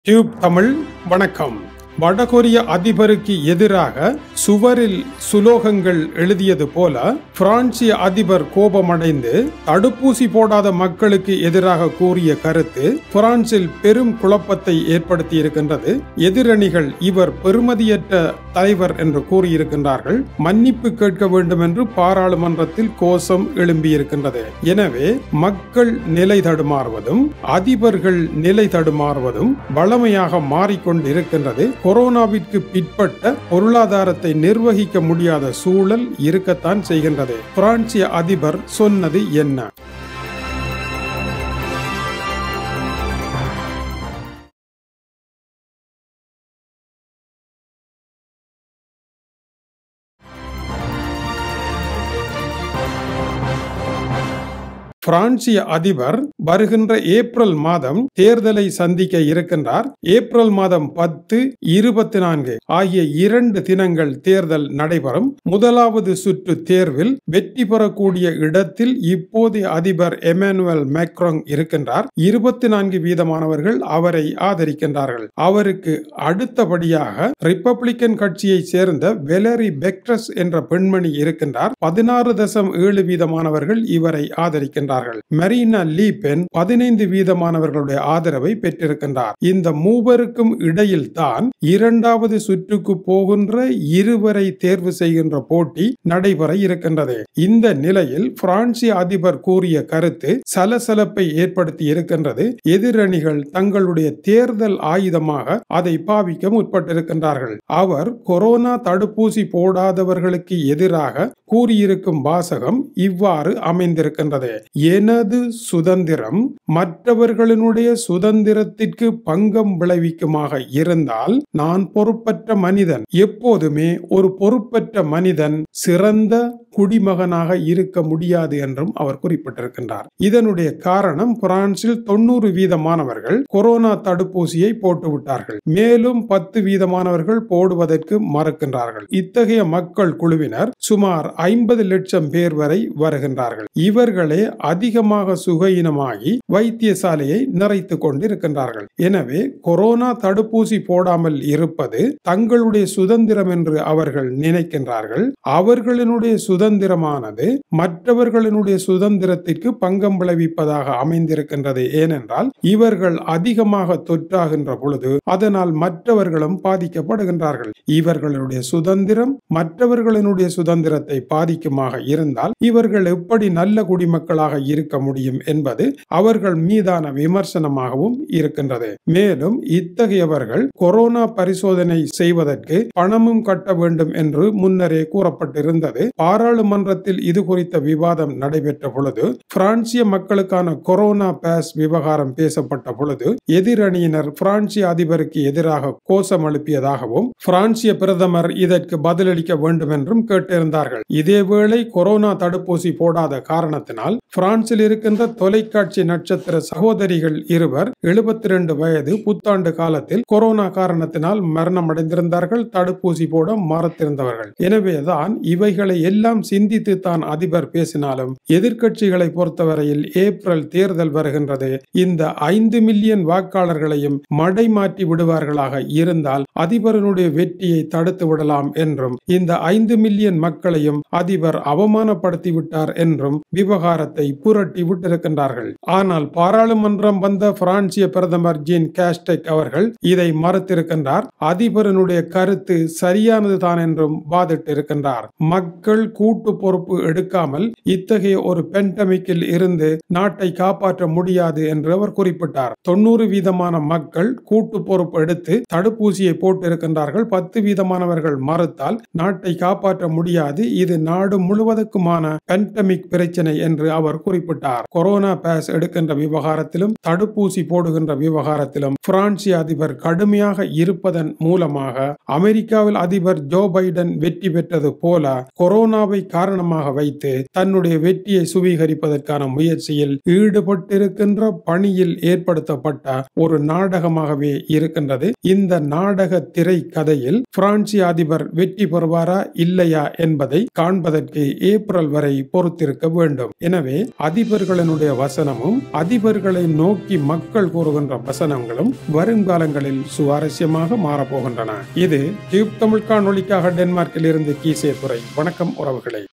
tube Tamil வணக்கம் வடகொரிய அதிபருக்கு எதிராக சுவரில் சுலோகங்கள் எழுதியது போல பிரான்சிய அதிபர் கோபமடைந்து தடுப்பூசி போடாத மக்களுக்கு எதிராக கூறிய கருத்து பிரான்சில் பெரும் குழப்பத்தை ஏற்படுத்தி இருக்கின்றது எதிரணிகள் இவர் பெறுமதியற்ற தலைவர் என்று கூறியிருக்கின்றார்கள் மன்னிப்பு கேட்க வேண்டும் என்று பாராளுமன்றத்தில் கோஷம் எழும்பியிருக்கின்றது எனவே மக்கள் நிலை தடுமாறுவதும் அதிபர்கள் நிலை தடுமாறுவதும் வளமையாக மாறிக்கொண்டிருக்கின்றது கொரோனாவிற்கு பிற்பட்ட பொருளாதாரத்தை நிர்வகிக்க முடியாத சூழல் இருக்கத்தான் செய்கின்றது பிரான்சிய அதிபர் சொன்னது என்ன பிரான்சிய அதிபர் வருகின்ற ஏப்ரல் மாதம் தேர்தலை சந்திக்க இருக்கின்றார் ஏப்ரல் மாதம் பத்து இருபத்தி நான்கு ஆகிய இரண்டு தினங்கள் தேர்தல் நடைபெறும் முதலாவது சுற்று தேர்வில் வெற்றி பெறக்கூடிய இடத்தில் இப்போதைய அதிபர் எமானுவல் மேக்ரோங் இருக்கின்றார் இருபத்தி நான்கு வீதமானவர்கள் அவரை ஆதரிக்கின்றார்கள் அவருக்கு அடுத்தபடியாக ரிப்பப்ளிக்கன் கட்சியை சேர்ந்த வெலரி பெக்ட்ரஸ் என்ற பெண்மணி இருக்கின்றார் பதினாறு தசம் ஏழு வீதமானவர்கள் இவரை ஆதரிக்கின்றார் கொண்டார்கள் மெரினா லீபென் பதினைந்து வீதமானவர்களுடைய ஆதரவை பெற்றிருக்கின்றார் இந்த மூவருக்கும் இடையில் தான் இரண்டாவது சுற்றுக்கு போகின்ற இருவரை தேர்வு செய்கின்ற போட்டி நடைபெற இருக்கின்றது இந்த நிலையில் பிரான்சிய அதிபர் கூறிய கருத்து சலசலப்பை ஏற்படுத்தி இருக்கின்றது எதிரணிகள் தங்களுடைய தேர்தல் ஆயுதமாக அதை பாவிக்க முற்பட்டிருக்கின்றார்கள் அவர் கொரோனா தடுப்பூசி போடாதவர்களுக்கு எதிராக கூறியிருக்கும் வாசகம் இவ்வாறு அமைந்திருக்கின்றது எனது சுதந்திரம் மற்றவர்களினுடைய சுதந்திரத்திற்கு பங்கம் விளைவிக்குமாக இருந்தால் நான் பொறுப்பற்ற மனிதன் எப்போதுமே ஒரு பொறுப்பற்ற மனிதன் சிறந்த குடிமகனாக இருக்க முடியாது என்றும் அவர் குறிப்பிட்டிருக்கின்றார் இதனுடைய காரணம் பிரான்சில் தொண்ணூறு வீதமானவர்கள் கொரோனா தடுப்பூசியை போட்டுவிட்டார்கள் மேலும் பத்து வீதமானவர்கள் போடுவதற்கு மறுக்கின்றார்கள் இத்தகைய மக்கள் குழுவினர் சுமார் ஐம்பது லட்சம் பேர் வரை வருகின்றார்கள் இவர்களே அதிகமாக சுகையினமாகி வைத்தியசாலையை நிறைத்துக் கொண்டிருக்கின்றார்கள் எனவே கொரோனா தடுப்பூசி போடாமல் இருப்பது தங்களுடைய சுதந்திரம் என்று அவர்கள் நினைக்கின்றார்கள் அவர்களினுடைய சுதந்திரமானது மற்றவர்களினுடைய சுதந்திரத்திற்கு பங்கம் விளைவிப்பதாக அமைந்திருக்கின்றது ஏனென்றால் இவர்கள் அதிகமாக தொற்றாகின்ற பொழுது அதனால் மற்றவர்களும் பாதிக்கப்படுகின்றார்கள் இவர்களுடைய சுதந்திரம் மற்றவர்களினுடைய சுதந்திரத்தை பாதிக்குமாக இருந்தால் இவர்கள் எப்படி நல்ல குடிமக்களாக இருக்க முடியும் என்பது அவர்கள் மீதான விமர்சனமாகவும் இருக்கின்றது மேலும் இத்தகையவர்கள் கொரோனா பரிசோதனை செய்வதற்கு பணமும் கட்ட வேண்டும் என்று முன்னரே கூறப்பட்டிருந்தது பாராளுமன்றத்தில் இது குறித்த விவாதம் நடைபெற்ற பொழுது பிரான்சிய மக்களுக்கான கொரோனா பாஸ் விவகாரம் பேசப்பட்ட பொழுது எதிரணியினர் பிரான்சிய அதிபருக்கு எதிராக கோஷம் எழுப்பியதாகவும் பிரான்சிய பிரதமர் இதற்கு பதிலளிக்க வேண்டும் என்றும் கேட்டிருந்தார்கள் இதேவேளை கொரோனா தடுப்பூசி போடாத காரணத்தினால் பிரான்சில் இருக்கின்ற தொலைக்காட்சி நட்சத்திர சகோதரிகள் இருவர் எழுபத்தி ரெண்டு வயது புத்தாண்டு காலத்தில் கொரோனா காரணத்தினால் மரணம் அடைந்திருந்தார்கள் தடுப்பூசி போட மறுத்திருந்தவர்கள் எனவேதான் இவைகளை எல்லாம் சிந்தித்து தான் அதிபர் பேசினாலும் எதிர்கட்சிகளை பொறுத்தவரையில் ஏப்ரல் தேர்தல் வருகின்றது இந்த ஐந்து மில்லியன் வாக்காளர்களையும் மடை மாற்றி விடுவார்களாக இருந்தால் அதிபரனுடைய வெற்றியை தடுத்து விடலாம் என்றும் இந்த ஐந்து மில்லியன் மக்களையும் அதிபர் அவமானப்படுத்தி விட்டார் என்றும் விவகாரத்தை புரட்டி விட்டிருக்கின்றார்கள் ஆனால் பாராளுமன்றம் வந்த பிரான்சிய பிரதமர் ஜீன் கேஸ்டெக் அவர்கள் இதை மறுத்திருக்கின்றார் அதிபரனுடைய கருத்து சரியானதுதான் என்றும் வாதிட்டிருக்கின்றார் மக்கள் கூட்டு பொறுப்பு எடுக்காமல் இத்தகைய ஒரு பெண்டமிக்கில் இருந்து நாட்டை காப்பாற்ற முடியாது என்று அவர் குறிப்பிட்டார் தொண்ணூறு வீதமான மக்கள் கூட்டு பொறுப்பு எடுத்து தடுப்பூசியை போட்டிருக்கின்றார்கள் பத்து வீதமானவர்கள் மறுத்தால் நாட்டை காப்பாற்ற முடியாது இது நாடு முழுவதற்குமான பெண்டமிக் பிரச்சனை என்று அவர் குறிப்பிட்டார் கொரோனா பாஸ் எடுக்கின்ற விவகாரத்திலும் தடுப்பூசி போடுகின்ற விவகாரத்திலும் பிரான்சிய அதிபர் கடுமையாக இருப்பதன் மூலமாக அமெரிக்காவில் அதிபர் ஜோ பைடன் வெற்றி பெற்றது போல கொரோனாவை காரணமாக வைத்து தன்னுடைய வெற்றியை சுவீகரிப்பதற்கான முயற்சியில் ஈடுபட்டிருக்கின்ற பணியில் ஏற்படுத்தப்பட்ட ஒரு நாடகமாகவே இருக்கின்றது இந்த நாடக திரை கதையில் பிரான்சிய அதிபர் வெற்றி பெறுவாரா இல்லையா என்பதை காண்பதற்கு ஏப்ரல் வரை பொறுத்திருக்க வேண்டும் எனவே அதிபர்களினுடைய வசனமும் அதிபர்களை நோக்கி மக்கள் கூறுகின்ற வசனங்களும் வருங்காலங்களில் சுவாரஸ்யமாக மாறப்போகின்றன இது டியூப் தமிழ் காணொளிக்காக டென்மார்க்கில் இருந்து கீசே துறை வணக்கம் உறவுகளே